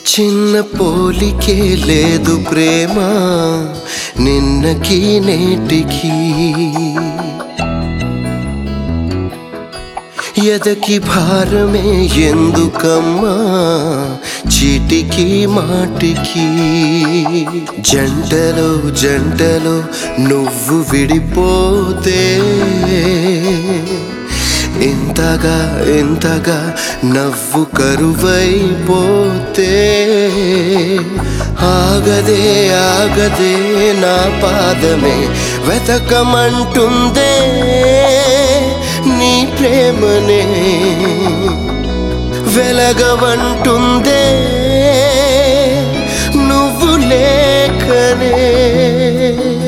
చిన్న పోలికే లేదు ప్రేమ నిన్నకి నేటికి ఎదకి భారమే ఎందుకమ్మా చీటికి మాటికి జంటలో జంటలో నువ్వు విడిపోతే ఇంతగా ఇంతగా నవ్వు కరువైపోతే ఆగదే ఆగదే నా పాదమే వెతకమంటుందే నీ ప్రేమనే వెలగవంటుందే నువ్వు లేకనే